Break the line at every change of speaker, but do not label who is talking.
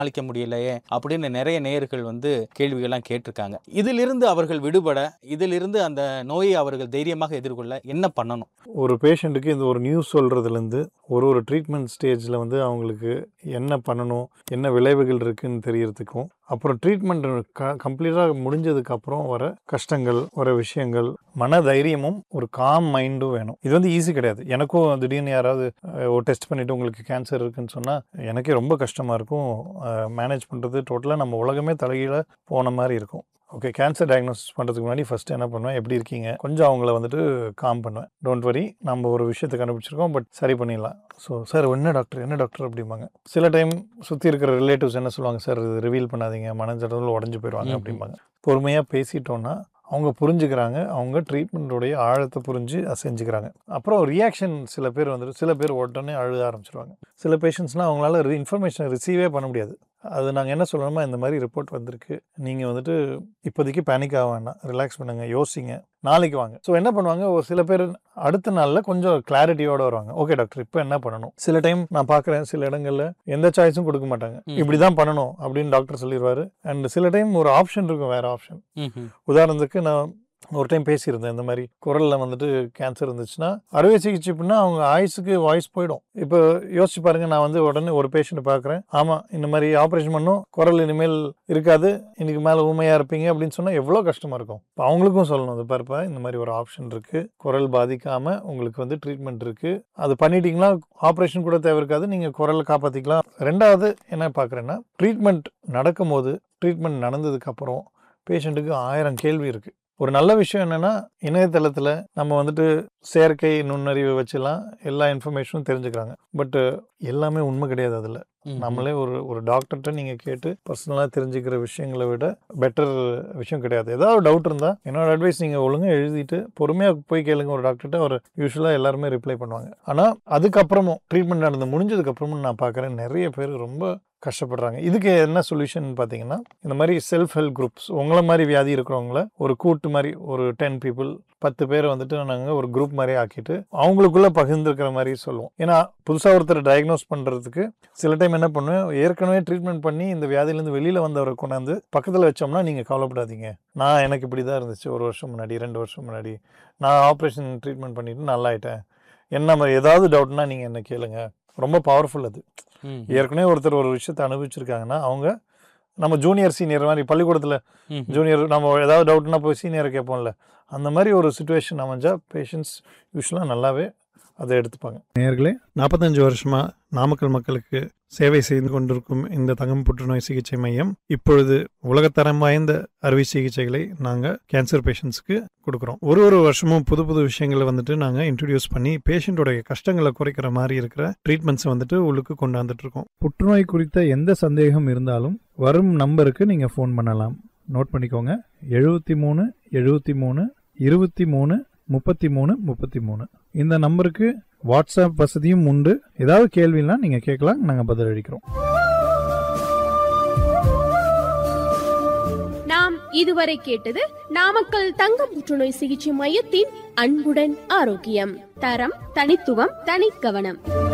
சமாளிக்க முடியலையே அப்படின்னு நிறைய நேயர்கள் வந்து கேள்விகள்லாம் கேட்டிருக்காங்க இதிலிருந்து அவர்கள் விடுபட இதிலிருந்து அந்த நோயை அவர்கள் தைரியமாக எதிர்கொள்ள என்ன பண்ணணும்
ஒரு பேஷண்ட்டுக்கு இந்த ஒரு நியூஸ் சொல்கிறதுலேருந்து ஒரு ஒரு ட்ரீட்மெண்ட் ஸ்டேஜில் வந்து அவங்களுக்கு என்ன பண்ணணும் என்ன விளைவுகள் இருக்குன்னு தெரியறதுக்கும் அப்புறம் ட்ரீட்மெண்ட் க கம்ப்ளீட்டாக முடிஞ்சதுக்கப்புறம் வர கஷ்டங்கள் வர விஷயங்கள் மன தைரியமும் ஒரு காம் மைண்டும் வேணும் இது வந்து ஈஸி கிடையாது எனக்கும் திடீர்னு யாராவது அஹ், ஒரு டெஸ்ட் பண்ணிவிட்டு உங்களுக்கு கேன்சர் இருக்குன்னு சொன்னால் எனக்கே ரொம்ப கஷ்டமாக இருக்கும் மேனேஜ் பண்ணுறது டோட்டலாக நம்ம உலகமே தலைகீழ போன மாதிரி இருக்கும் ஓகே கேன்சர் டயக்னோசிஸ் பண்ணுறதுக்கு முன்னாடி ஃபஸ்ட்டு என்ன பண்ணுவேன் எப்படி இருக்கீங்க கொஞ்சம் அவங்கள வந்துட்டு காம் பண்ணுவேன் டோன்ட் வரி நம்ம ஒரு விஷயத்தை கண்டுபிடிச்சிருக்கோம் பட் சரி பண்ணிடலாம் ஸோ சார் என்ன டாக்டர் என்ன டாக்டர் அப்படிம்பாங்க சில டைம் சுற்றி இருக்கிற ரிலேட்டிவ்ஸ் என்ன சொல்லுவாங்க சார் இது ரிவீல் பண்ணாதீங்க மனஞ்சடத்தில் உடஞ்சி போயிடுவாங்க
ம்ஹும்.
அப்படிம்பாங்க பொறுமையாக பேசிட்டோன்னா அவங்க புரிஞ்சுக்கிறாங்க அவங்க ட்ரீட்மெண்ட்டோடைய ஆழத்தை புரிஞ்சு அதை செஞ்சுக்கிறாங்க அப்புறம் ரியாக்ஷன் சில பேர் வந்துட்டு சில பேர் உடனே அழுத ஆரம்பிச்சிருவாங்க சில பேஷண்ட்ஸ்லாம் அவங்களால இன்ஃபர்மேஷன் ரிசீவே பண்ண முடியாது அது நாங்கள் என்ன சொல்லணுமா இந்த மாதிரி ரிப்போர்ட் வந்திருக்கு நீங்கள் வந்துட்டு இப்போதைக்கு பேனிக் ஆக வேண்டாம் ரிலாக்ஸ் பண்ணுங்க யோசிங்க நாளைக்கு வாங்க ஸோ என்ன பண்ணுவாங்க ஒரு சில பேர் அடுத்த நாளில் கொஞ்சம் கிளாரிட்டியோட வருவாங்க ஓகே டாக்டர் இப்போ என்ன பண்ணணும் சில டைம் நான் பார்க்குறேன் சில இடங்கள்ல எந்த சாய்ஸும் கொடுக்க மாட்டாங்க
ம்.
இப்படி தான் பண்ணணும் அப்படின்னு டாக்டர் சொல்லிடுவாரு அண்ட் சில டைம் ஒரு ஆப்ஷன் இருக்கும் வேற ஆப்ஷன்
ம்ஹும்.
உதாரணத்துக்கு நான் ஒரு டைம் பேசியிருந்தேன் இந்த மாதிரி குரலில் வந்துட்டு கேன்சர் இருந்துச்சுன்னா அறுவை சிகிச்சை பண்ணா அவங்க ஆயுசுக்கு வாய்ஸ் போயிடும் இப்போ யோசிச்சு பாருங்க நான் வந்து உடனே ஒரு பேஷண்ட் பார்க்குறேன் ஆமாம் இந்த மாதிரி ஆப்ரேஷன் பண்ணும் குரல் இனிமேல் இருக்காது இன்னைக்கு மேலே ஊமையாக இருப்பீங்க அப்படின்னு சொன்னால் எவ்வளோ கஷ்டமாக இருக்கும் இப்போ அவங்களுக்கும் சொல்லணும் இது பாருப்பா இந்த மாதிரி ஒரு ஆப்ஷன் இருக்குது குரல் பாதிக்காமல் உங்களுக்கு வந்து ட்ரீட்மெண்ட் இருக்குது அது பண்ணிட்டீங்களா ஆப்ரேஷன் கூட தேவை இருக்காது நீங்கள் குரலை காப்பாற்றிக்கலாம் ரெண்டாவது என்ன பார்க்குறேன்னா ட்ரீட்மெண்ட் நடக்கும்போது ட்ரீட்மெண்ட் நடந்ததுக்கப்புறம் பேஷண்ட்டுக்கு ஆயிரம் கேள்வி இருக்குது ஒரு நல்ல விஷயம் என்னன்னா இணையதளத்தில் நம்ம வந்துட்டு செயற்கை நுண்ணறிவை வச்சுலாம் எல்லா இன்ஃபர்மேஷனும் தெரிஞ்சுக்கிறாங்க பட் எல்லாமே உண்மை கிடையாது அதில்
ம்ஹும்.
நம்மளே ஒரு ஒரு டாக்டர்கிட்ட நீங்கள் கேட்டு பர்சனலாக தெரிஞ்சுக்கிற விஷயங்களை விட பெட்டர் விஷயம் கிடையாது ஏதாவது டவுட் இருந்தால் என்னோட அட்வைஸ் நீங்கள் ஒழுங்காக எழுதிட்டு பொறுமையாக போய் கேளுங்க ஒரு டாக்டர்கிட்ட ஒரு யூஸ்வலாக எல்லாருமே ரிப்ளை பண்ணுவாங்க ஆனால் அதுக்கப்புறமும் ட்ரீட்மெண்ட் நடந்து முடிஞ்சதுக்கப்புறமும் நான் பார்க்குறேன் நிறைய பேர் ரொம்ப கஷ்டப்படுறாங்க இதுக்கு என்ன சொல்யூஷன் பார்த்தீங்கன்னா இந்த மாதிரி செல்ஃப் ஹெல்ப் குரூப்ஸ் உங்களை மாதிரி வியாதி இருக்கிறவங்கள ஒரு கூட்டு மாதிரி ஒரு டென் பீப்புள் பத்து பேரை வந்துட்டு நாங்கள் ஒரு குரூப் மாதிரி ஆக்கிட்டு அவங்களுக்குள்ள பகிர்ந்துருக்கிற மாதிரி சொல்லுவோம் ஏன்னா புதுசாக ஒருத்தர் டயக்னோஸ் பண்ணுறதுக்கு சில டைம் என்ன பண்ணுவேன் ஏற்கனவே ட்ரீட்மெண்ட் பண்ணி இந்த வியாதியிலேருந்து வெளியில் வந்தவரை கொண்டாந்து பக்கத்தில் வச்சோம்னா நீங்கள் கவலைப்படாதீங்க நான் எனக்கு இப்படி தான் இருந்துச்சு ஒரு வருஷம் முன்னாடி ரெண்டு வருஷம் முன்னாடி நான் ஆப்ரேஷன் ட்ரீட்மெண்ட் பண்ணிட்டு நல்லா ஆயிட்டேன் என்ன மாதிரி ஏதாவது டவுட்னா நீங்கள் என்ன கேளுங்க ரொம்ப பவர்ஃபுல் அது
ம்ஹும்.
ஏற்கனவே ஒருத்தர் ஒரு விஷயத்தை அனுபவிச்சிருக்காங்கன்னா அவங்க நம்ம ஜூனியர் சீனியர் மாதிரி பள்ளிக்கூடத்தில்
ம்ஹும்.
ஜூனியர் நம்ம ஏதாவது டவுட்னா போய் சீனியரை கேட்போம்ல அந்த மாதிரி ஒரு சுச்சுவேஷன் அமைஞ்சா பேஷண்ட்ஸ் யூஸ்வலாக நல்லாவே அதை எடுத்துப்பாங்க நேர்களே நாற்பத்தஞ்சு வருஷமாக நாமக்கல் மக்களுக்கு சேவை செய்து கொண்டிருக்கும் இந்த தங்கம் புற்றுநோய் சிகிச்சை மையம் இப்பொழுது உலகத்தரம் வாய்ந்த அறுவை சிகிச்சைகளை நாங்கள் கேன்சர் பேஷண்ட்ஸ்க்கு கொடுக்குறோம் ஒரு ஒரு வருஷமும் புது புது விஷயங்களை வந்துட்டு நாங்கள் இன்ட்ரடியூஸ் பண்ணி பேஷண்ட்டோடைய கஷ்டங்களை குறைக்கிற மாதிரி இருக்கிற ட்ரீட்மெண்ட்ஸை வந்துட்டு உள்ளுக்கு கொண்டாந்துட்டு இருக்கோம்
புற்றுநோய் குறித்த எந்த சந்தேகம் இருந்தாலும் வரும் நம்பருக்கு நீங்கள் ஃபோன் பண்ணலாம் நோட் பண்ணிக்கோங்க எழுபத்தி மூணு எழுபத்தி மூணு இருபத்தி மூணு முப்பத்தி மூணு முப்பத்தி மூணு இந்த நம்பருக்கு வாட்ஸ்அப் வசதியும் உண்டு ஏதாவது கேள்வினா நீங்கள் கேட்கலாம் நாங்கள் பதிலளிக்கிறோம்
நாம் இதுவரை கேட்டது நாமக்கல் தங்க புற்றுநோய் சிகிச்சை மையத்தின் அன்புடன் ஆரோக்கியம் தரம் தனித்துவம் தனிக்கவனம்